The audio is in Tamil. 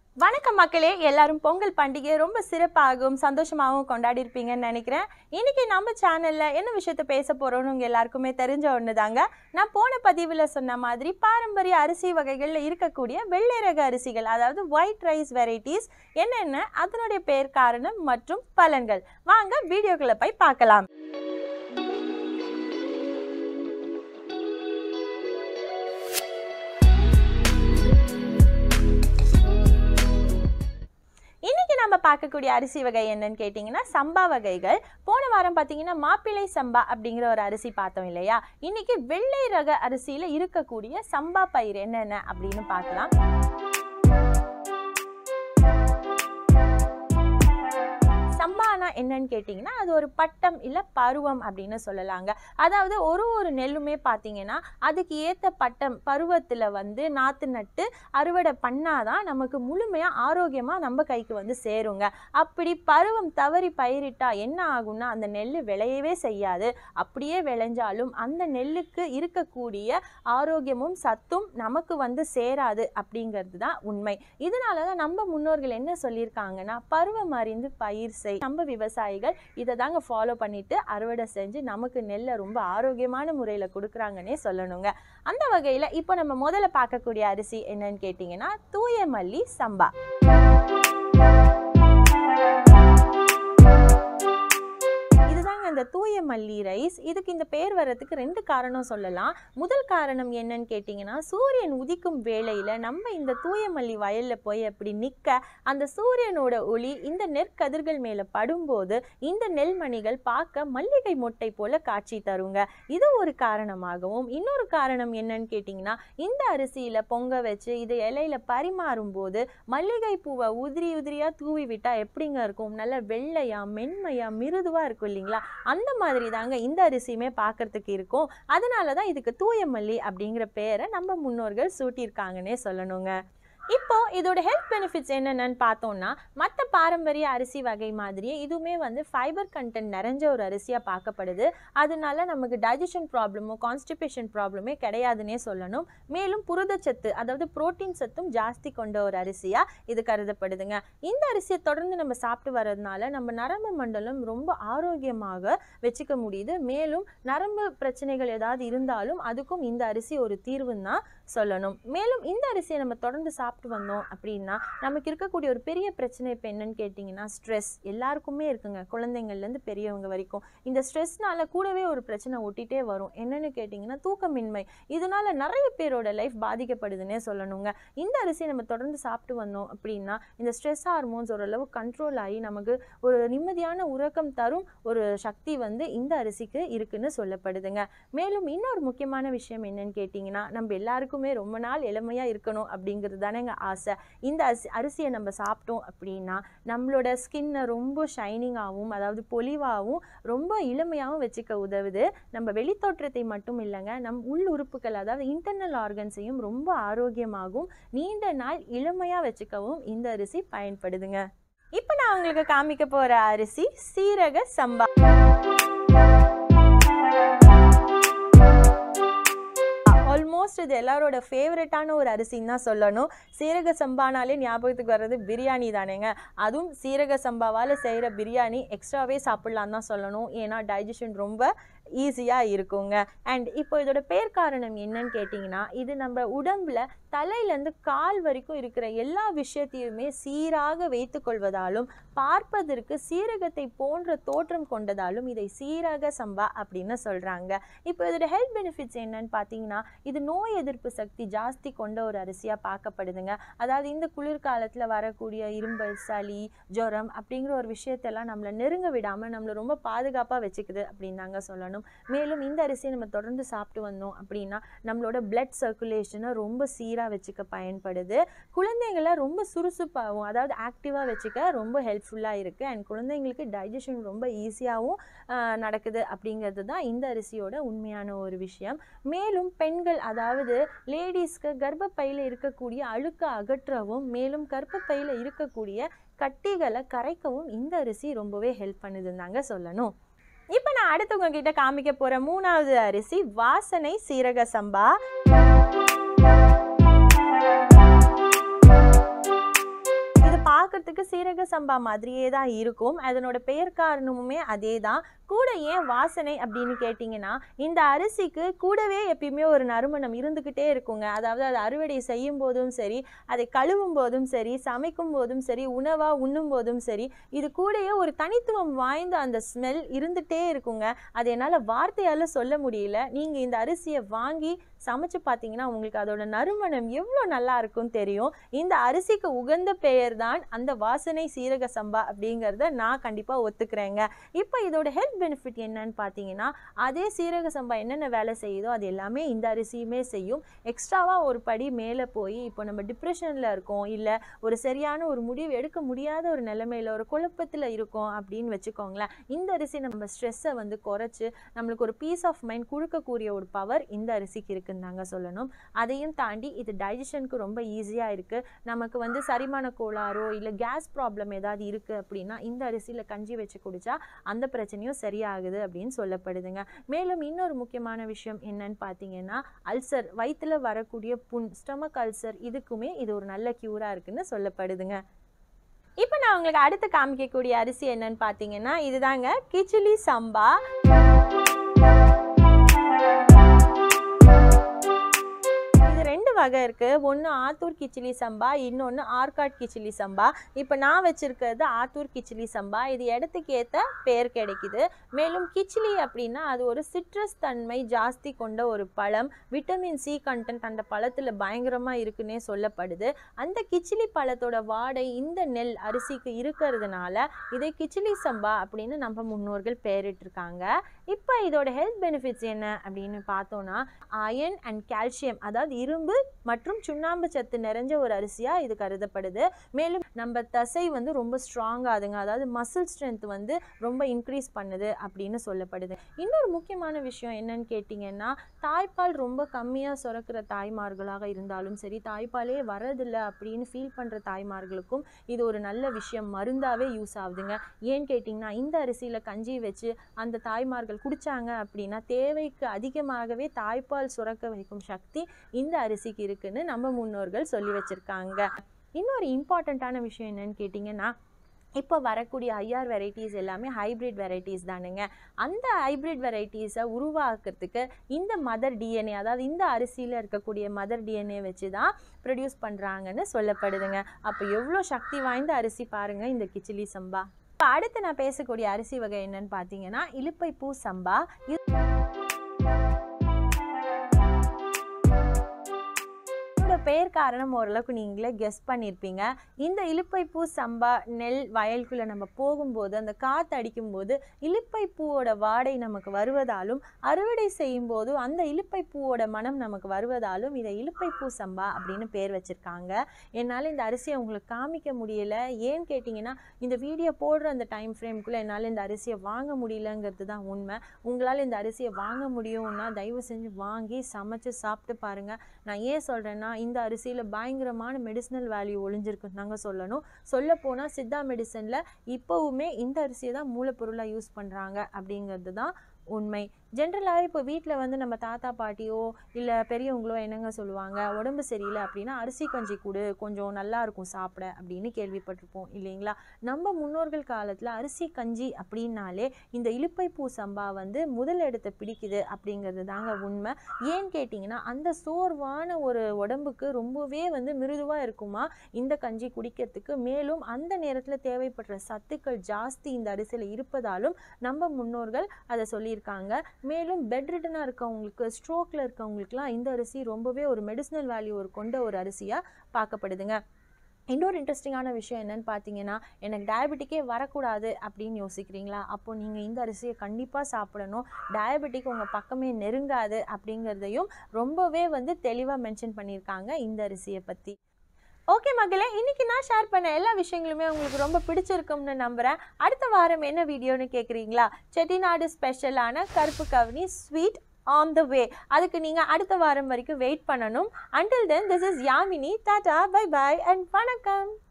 வணக்கம் மக்களே எல்லாரும் பொங்கல் பண்டிகை ரொம்ப சிறப்பாகவும் சந்தோஷமாகவும் கொண்டாடி இருப்பீங்கன்னு நினைக்கிறேன் இன்னைக்கு நம்ம சேனல்ல என்ன விஷயத்த பேச போறோம்னு உங்க எல்லாருக்குமே தெரிஞ்ச ஒன்று தாங்க நான் போன பதிவில் சொன்ன மாதிரி பாரம்பரிய அரிசி வகைகளில் இருக்கக்கூடிய வெள்ளை ரக அரிசிகள் அதாவது ஒயிட் ரைஸ் வெரைட்டிஸ் என்னென்ன அதனுடைய பேர் காரணம் மற்றும் பலன்கள் வாங்க வீடியோக்குள்ள போய் பார்க்கலாம் இன்னைக்கு நம்ம பார்க்கக்கூடிய அரிசி வகை என்னன்னு கேட்டிங்கன்னா சம்பா வகைகள் போன வாரம் பார்த்தீங்கன்னா மாப்பிள்ளை சம்பா அப்படிங்கிற ஒரு அரிசி பார்த்தோம் இல்லையா இன்னைக்கு வெள்ளை ரக அரிசியில் இருக்கக்கூடிய சம்பா பயிர் என்னென்ன அப்படின்னு பார்க்கலாம் சம்பானா என்னன்னு கேட்டிங்கன்னா அது ஒரு பட்டம் இல்லை பருவம் அப்படின்னு சொல்லலாங்க அதாவது ஒரு ஒரு நெல்லுமே பார்த்தீங்கன்னா அதுக்கு ஏற்ற பட்டம் பருவத்தில் வந்து நாற்று நட்டு அறுவடை பண்ணாதான் நமக்கு முழுமையாக ஆரோக்கியமாக நம்ம கைக்கு வந்து சேருங்க அப்படி பருவம் தவறி பயிரிட்டா என்ன ஆகும்னா அந்த நெல் விளையவே செய்யாது அப்படியே விளைஞ்சாலும் அந்த நெல்லுக்கு இருக்கக்கூடிய ஆரோக்கியமும் சத்தும் நமக்கு வந்து சேராது அப்படிங்கிறது தான் உண்மை இதனால தான் நம்ம முன்னோர்கள் என்ன சொல்லியிருக்காங்கன்னா பருவம் அறிந்து பயிர் செய் நம்ம விவசாயிகள் இதை தாங்க ஃபாலோ பண்ணிட்டு அறுவடை செஞ்சு நமக்கு நெல்லை ரொம்ப ஆரோக்கியமான முறையில் கொடுக்குறாங்கன்னே சொல்லணுங்க அந்த வகையில் இப்போ நம்ம முதல்ல பார்க்கக்கூடிய அரிசி என்னன்னு கேட்டிங்கன்னா தூய மல்லி சம்பா இதுதாங்க இந்த தூய மல்லி ரைஸ் இதுக்கு இந்த பேர் வர்றதுக்கு ரெண்டு காரணம் சொல்லலாம் முதல் காரணம் என்னன்னு கேட்டிங்கன்னா சூரியன் உதிக்கும் வேளையில் நம்ம இந்த தூய மல்லி வயலில் போய் அப்படி நிற்க அந்த சூரியனோட ஒளி இந்த நெற்கதிர்கள் மேலே படும்போது இந்த நெல்மணிகள் பார்க்க மல்லிகை மொட்டை போல காட்சி தருங்க இது ஒரு காரணமாகவும் இன்னொரு காரணம் என்னன்னு கேட்டிங்கன்னா இந்த அரிசியில் பொங்க வச்சு இது இலையில பரிமாறும் போது மல்லிகை பூவை உதிரி உதிரியாக தூவி விட்டால் எப்படிங்க இருக்கும் நல்ல வெள்ளையா மென்மையா மிருதுவாக இருக்கும் இல்லைங்களா அந்த மாதிரி தாங்க இந்த அரிசியுமே பார்க்கறதுக்கு இருக்கும் அதனால தான் இதுக்கு தூய மல்லி அப்படிங்கிற பேரை நம்ம முன்னோர்கள் சூட்டியிருக்காங்கன்னே சொல்லணுங்க இப்போ இதோட ஹெல்த் பெனிஃபிட்ஸ் என்னென்னு பார்த்தோம்னா மற்ற பாரம்பரிய அரிசி வகை மாதிரியே இதுவுமே வந்து ஃபைபர் கண்டென்ட் நிறைஞ்ச ஒரு அரிசியாக பார்க்கப்படுது அதனால நமக்கு டைஜஷன் ப்ராப்ளமோ கான்ஸ்டிபேஷன் ப்ராப்ளமே கிடையாதுன்னே சொல்லணும் மேலும் புரதச்சத்து அதாவது புரோட்டீன் சத்தும் ஜாஸ்தி கொண்ட ஒரு அரிசியாக இது கருதப்படுதுங்க இந்த அரிசியை தொடர்ந்து நம்ம சாப்பிட்டு வர்றதுனால நம்ம நரம்பு மண்டலம் ரொம்ப ஆரோக்கியமாக வச்சுக்க முடியுது மேலும் நரம்பு பிரச்சனைகள் ஏதாவது இருந்தாலும் அதுக்கும் இந்த அரிசி ஒரு தீர்வுன்னு தான் சொல்லணும் மேலும் இந்த அரிசியை நம்ம தொடர்ந்து சாப்பிட்டு வந்தோம் அப்படின்னா நமக்கு இருக்கக்கூடிய ஒரு பெரிய பிரச்சனை இப்போ என்னன்னு கேட்டிங்கன்னா ஸ்ட்ரெஸ் எல்லாருக்குமே இருக்குங்க குழந்தைங்கள்லேருந்து பெரியவங்க வரைக்கும் இந்த ஸ்ட்ரெஸ்னால கூடவே ஒரு பிரச்சனை ஒட்டிகிட்டே வரும் என்னன்னு கேட்டிங்கன்னா தூக்கமின்மை இதனால நிறைய பேரோட லைஃப் பாதிக்கப்படுதுன்னே சொல்லணுங்க இந்த அரிசியை நம்ம தொடர்ந்து சாப்பிட்டு வந்தோம் அப்படின்னா இந்த ஸ்ட்ரெஸ் ஹார்மோன்ஸ் ஓரளவு கண்ட்ரோல் ஆகி நமக்கு ஒரு நிம்மதியான உறக்கம் தரும் ஒரு சக்தி வந்து இந்த அரிசிக்கு இருக்குன்னு சொல்லப்படுதுங்க மேலும் இன்னொரு முக்கியமான விஷயம் என்னன்னு கேட்டிங்கன்னா நம்ம எல்லாருக்குமே ரொம்ப நாள் இளமையாக இருக்கணும் அப்படிங்கிறது தானேங்க ஆசை இந்த அரிசி அரிசியை நம்ம சாப்பிட்டோம் அப்படின்னா நம்மளோட ஸ்கின்னை ரொம்ப ஷைனிங்காகவும் அதாவது பொலிவாகவும் ரொம்ப இளமையாகவும் வச்சுக்க உதவுது நம்ம வெளித்தோற்றத்தை மட்டும் இல்லைங்க நம் உள் உறுப்புகள் அதாவது இன்டர்னல் ஆர்கன்ஸையும் ரொம்ப ஆரோக்கியமாகவும் நீண்ட நாள் இளமையாக வச்சுக்கவும் இந்த அரிசி பயன்படுதுங்க இப்போ நான் உங்களுக்கு காமிக்க போகிற அரிசி சீரக சம்பா ஆல்மோஸ்ட் இது எல்லாரோட ஃபேவரட்டான ஒரு அரிசின்னு தான் சொல்லணும் சீரக சம்பானாலே ஞாபகத்துக்கு வர்றது பிரியாணி தானேங்க அதுவும் சீரக சம்பாவால் செய்கிற பிரியாணி எக்ஸ்ட்ராவே சாப்பிட்லான்னு தான் சொல்லணும் ஏன்னா டைஜஷன் ரொம்ப ஈஸியாக இருக்குங்க அண்ட் இப்போ இதோட பேர் காரணம் என்னன்னு கேட்டிங்கன்னா இது நம்ம உடம்புல தலையிலேருந்து கால் வரைக்கும் இருக்கிற எல்லா விஷயத்தையுமே சீராக வைத்துக்கொள்வதாலும் பார்ப்பதற்கு சீரகத்தை போன்ற தோற்றம் கொண்டதாலும் இதை சீரக சம்பா அப்படின்னு சொல்கிறாங்க இப்போ இதோட ஹெல்த் பெனிஃபிட்ஸ் என்னன்னு பார்த்தீங்கன்னா இது நோய் எதிர்ப்பு சக்தி ஜாஸ்தி கொண்ட ஒரு அரிசியாக பார்க்கப்படுதுங்க அதாவது இந்த குளிர்காலத்தில் வரக்கூடிய இரும்பல் சளி ஜுரம் அப்படிங்கிற ஒரு விஷயத்தெல்லாம் நம்மளை நெருங்க விடாமல் நம்மளை ரொம்ப பாதுகாப்பாக வச்சுக்குது அப்படின்னு தாங்க சொல்லணும் மேலும் இந்த அரிசியை நம்ம தொடர்ந்து சாப்பிட்டு வந்தோம் அப்படின்னா நம்மளோட பிளட் சர்க்குலேஷனை ரொம்ப சீராக வச்சுக்க பயன்படுது குழந்தைங்களை ரொம்ப சுறுசுறுப்பாகவும் அதாவது ஆக்டிவாக வச்சுக்க ரொம்ப ஹெல்ப்ஃபுல்லாக இருக்குது அண்ட் குழந்தைங்களுக்கு டைஜஷன் ரொம்ப ஈஸியாகவும் நடக்குது அப்படிங்கிறது தான் இந்த அரிசியோட உண்மையான ஒரு விஷயம் மேலும் பெண்கள் அதாவது லேடிஸ்க்கு கர்ப்பப்பையில் இருக்கக்கூடிய அழுக்க அகற்றவும் மேலும் கர்ப்பப்பையில் இருக்கக்கூடிய கட்டிகளை கரைக்கவும் இந்த அரிசி ரொம்பவே ஹெல்ப் பண்ணுதுன்னு தாங்க சொல்லணும் இப்போ நான் அடுத்தவங்க கிட்ட காமிக்க போகிற மூணாவது அரிசி வாசனை சீரக சம்பா பார்க்கறதுக்கு சீரக சம்பா மாதிரியே தான் இருக்கும் அதனோட பெயர் காரணமுமே அதே தான் கூட ஏன் வாசனை அப்படின்னு கேட்டிங்கன்னா இந்த அரிசிக்கு கூடவே எப்பயுமே ஒரு நறுமணம் இருந்துக்கிட்டே இருக்குங்க அதாவது அது அறுவடை செய்யும் போதும் சரி அதை கழுவும் போதும் சரி சமைக்கும் போதும் சரி உணவாக உண்ணும் போதும் சரி இது கூடயே ஒரு தனித்துவம் வாய்ந்த அந்த ஸ்மெல் இருந்துகிட்டே இருக்குங்க அது என்னால் வார்த்தையால் சொல்ல முடியல நீங்கள் இந்த அரிசியை வாங்கி சமைச்சு பார்த்தீங்கன்னா உங்களுக்கு அதோட நறுமணம் எவ்வளோ நல்லா இருக்கும்னு தெரியும் இந்த அரிசிக்கு உகந்த பெயர் தான் அந்த வாசனை சீரக சம்பா அப்படிங்கிறத நான் கண்டிப்பாக ஒத்துக்கிறேங்க இப்போ இதோட ஹெல்த் பெனிஃபிட் என்னன்னு பார்த்தீங்கன்னா அதே சீரக சம்பா என்னென்ன வேலை செய்யுதோ அது எல்லாமே இந்த அரிசியுமே செய்யும் எக்ஸ்ட்ராவாக ஒரு படி மேலே போய் இப்போ நம்ம டிப்ரெஷனில் இருக்கோம் இல்லை ஒரு சரியான ஒரு முடிவு எடுக்க முடியாத ஒரு நிலைமையில் ஒரு குழப்பத்தில் இருக்கோம் அப்படின்னு வச்சுக்கோங்களேன் இந்த அரிசி நம்ம ஸ்ட்ரெஸ்ஸை வந்து குறைச்சி நம்மளுக்கு ஒரு பீஸ் ஆஃப் மைண்ட் கொடுக்கக்கூடிய ஒரு பவர் இந்த அரிசிக்கு இருக்குன்னு தாங்க சொல்லணும் அதையும் தாண்டி இது டைஜஷனுக்கு ரொம்ப ஈஸியாக இருக்குது நமக்கு வந்து சரிமான கோளாறோ இல்லை கேஸ் ப்ராப்ளம் ஏதாவது இருக்குது அப்படின்னா இந்த அரிசியில் கஞ்சி வச்சு குடித்தா அந்த பிரச்சனையும் சரியாகுது அப்படின்னு சொல்லப்படுதுங்க மேலும் இன்னொரு முக்கியமான விஷயம் என்னன்னு பார்த்தீங்கன்னா அல்சர் வயிற்றில் வரக்கூடிய புண் ஸ்டொமக் அல்சர் இதுக்குமே இது ஒரு நல்ல க்யூராக இருக்குன்னு சொல்லப்படுதுங்க இப்போ நான் உங்களுக்கு அடுத்து காமிக்கக்கூடிய அரிசி என்னன்னு பார்த்தீங்கன்னா இதுதாங்க கிச்சிலி சம்பா இது ரெண்டு வகை இருக்குது ஒன்று ஆத்தூர் கிச்சிலி சம்பா இன்னொன்று ஆர்காட் கிச்சிலி சம்பா இப்போ நான் வச்சுருக்கிறது ஆத்தூர் கிச்சிலி சம்பா இது இடத்துக்கு ஏற்ற பேர் கிடைக்குது மேலும் கிச்சிலி அப்படின்னா அது ஒரு சிட்ரஸ் தன்மை ஜாஸ்தி கொண்ட ஒரு பழம் விட்டமின் சி கண்டென்ட் அந்த பழத்தில் பயங்கரமாக இருக்குன்னே சொல்லப்படுது அந்த கிச்சிலி பழத்தோட வாடை இந்த நெல் அரிசிக்கு இருக்கிறதுனால இதை கிச்சிலி சம்பா அப்படின்னு நம்ம முன்னோர்கள் பெயரிட்டிருக்காங்க இப்போ இதோட ஹெல்த் பெனிஃபிட்ஸ் என்ன அப்படின்னு பார்த்தோன்னா அயன் அண்ட் கால்சியம் அதாவது இரும்பு மற்றும் சுண்ணாம்பு சத்து நிறைஞ்ச ஒரு அரிசியாக இது கருதப்படுது மேலும் நம்ம தசை வந்து ரொம்ப ஸ்ட்ராங் ஆகுதுங்க அதாவது மசில் ஸ்ட்ரென்த் வந்து ரொம்ப இன்க்ரீஸ் பண்ணுது அப்படின்னு சொல்லப்படுது இன்னொரு முக்கியமான விஷயம் என்னன்னு கேட்டிங்கன்னா தாய்ப்பால் ரொம்ப கம்மியாக சுரக்கிற தாய்மார்களாக இருந்தாலும் சரி தாய்ப்பாலே வரதில்லை அப்படின்னு ஃபீல் பண்ணுற தாய்மார்களுக்கும் இது ஒரு நல்ல விஷயம் மருந்தாகவே யூஸ் ஆகுதுங்க ஏன்னு கேட்டிங்கன்னா இந்த அரிசியில் கஞ்சி வச்சு அந்த தாய்மார்கள் குடித்தாங்க அப்படின்னா தேவைக்கு அதிகமாகவே தாய்ப்பால் சுரக்க வைக்கும் சக்தி இந்த அரிசிக்கு இருக்குன்னு நம்ம முன்னோர்கள் சொல்லி வச்சுருக்காங்க இன்னொரு இம்பார்ட்டண்ட்டான விஷயம் என்னன்னு கேட்டிங்கன்னா இப்போ வரக்கூடிய ஐஆர் வெரைட்டிஸ் எல்லாமே ஹைப்ரிட் வெரைட்டிஸ் தானுங்க அந்த ஹைப்ரிட் வெரைட்டிஸை உருவாக்குறதுக்கு இந்த மதர் டிஎன்ஏ அதாவது இந்த அரிசியில் இருக்கக்கூடிய மதர் டிஎன்ஏ வச்சு தான் ப்ரொடியூஸ் பண்ணுறாங்கன்னு சொல்லப்படுதுங்க அப்போ எவ்வளோ சக்தி வாய்ந்த அரிசி பாருங்கள் இந்த கிச்சிலி சம்பா இப்போ அடுத்து நான் பேசக்கூடிய அரிசி வகை என்னன்னு பார்த்தீங்கன்னா இலுப்பை பூ சம்பா இது இதோட பெயர் காரணம் ஓரளவுக்கு நீங்களே கெஸ் பண்ணியிருப்பீங்க இந்த இலுப்பை பூ சம்பா நெல் வயலுக்குள்ளே நம்ம போகும்போது அந்த காற்று அடிக்கும்போது இலுப்பை பூவோட வாடை நமக்கு வருவதாலும் அறுவடை செய்யும் போது அந்த இலுப்பை பூவோட மனம் நமக்கு வருவதாலும் இதை இலுப்பை பூ சம்பா அப்படின்னு பேர் வச்சுருக்காங்க என்னால் இந்த அரிசியை உங்களுக்கு காமிக்க முடியல ஏன்னு கேட்டிங்கன்னா இந்த வீடியோ போடுற அந்த டைம் ஃப்ரேம்குள்ளே என்னால் இந்த அரிசியை வாங்க முடியலங்கிறது தான் உண்மை உங்களால் இந்த அரிசியை வாங்க முடியும்னா தயவு செஞ்சு வாங்கி சமைச்சு சாப்பிட்டு பாருங்கள் நான் ஏன் சொல்கிறேன்னா இந்த அரிசியில் பயங்கரமான மெடிசினல் வேல்யூ ஒளிஞ்சிருக்குன்னு தாங்க சொல்லணும் சொல்லப்போனால் சித்தா மெடிசனில் இப்போவுமே இந்த அரிசியை தான் மூலப்பொருளாக யூஸ் பண்ணுறாங்க அப்படிங்கிறது தான் உண்மை ஜென்ரலாகவே இப்போ வீட்டில் வந்து நம்ம தாத்தா பாட்டியோ இல்லை பெரியவங்களோ என்னங்க சொல்லுவாங்க உடம்பு சரியில்லை அப்படின்னா அரிசி கஞ்சி கொடு கொஞ்சம் நல்லா இருக்கும் சாப்பிட அப்படின்னு கேள்விப்பட்டிருப்போம் இல்லைங்களா நம்ம முன்னோர்கள் காலத்தில் அரிசி கஞ்சி அப்படின்னாலே இந்த இலுப்பை பூ சம்பா வந்து முதல் இடத்தை பிடிக்குது அப்படிங்கிறது தாங்க உண்மை ஏன்னு கேட்டிங்கன்னா அந்த சோர்வான ஒரு உடம்புக்கு ரொம்பவே வந்து மிருதுவாக இருக்குமா இந்த கஞ்சி குடிக்கிறதுக்கு மேலும் அந்த நேரத்தில் தேவைப்படுற சத்துக்கள் ஜாஸ்தி இந்த அரிசியில் இருப்பதாலும் நம்ம முன்னோர்கள் அதை சொல்லியிருக்காங்க மேலும் பெட் ரிட்டனாக இருக்கவங்களுக்கு ஸ்ட்ரோக்கில் இருக்கவங்களுக்குலாம் இந்த அரிசி ரொம்பவே ஒரு மெடிசினல் வேல்யூ ஒரு கொண்ட ஒரு அரிசியாக பார்க்கப்படுதுங்க இன்னொரு இன்ட்ரெஸ்டிங்கான விஷயம் என்னன்னு பார்த்தீங்கன்னா எனக்கு டயபெட்டிக்கே வரக்கூடாது அப்படின்னு யோசிக்கிறீங்களா அப்போ நீங்கள் இந்த அரிசியை கண்டிப்பாக சாப்பிடணும் டயபெட்டிக் உங்கள் பக்கமே நெருங்காது அப்படிங்கிறதையும் ரொம்பவே வந்து தெளிவாக மென்ஷன் பண்ணியிருக்காங்க இந்த அரிசியை பற்றி ஓகே மகளே இன்னைக்கு நான் ஷேர் பண்ண எல்லா விஷயங்களுமே உங்களுக்கு ரொம்ப பிடிச்சிருக்கும்னு நம்புகிறேன் அடுத்த வாரம் என்ன வீடியோன்னு கேட்குறீங்களா செட்டிநாடு ஸ்பெஷலான கருப்பு கவனி ஸ்வீட் ஆன் த வே அதுக்கு நீங்கள் அடுத்த வாரம் வரைக்கும் வெயிட் பண்ணணும் until then this is Yamini tata bye bye and வணக்கம்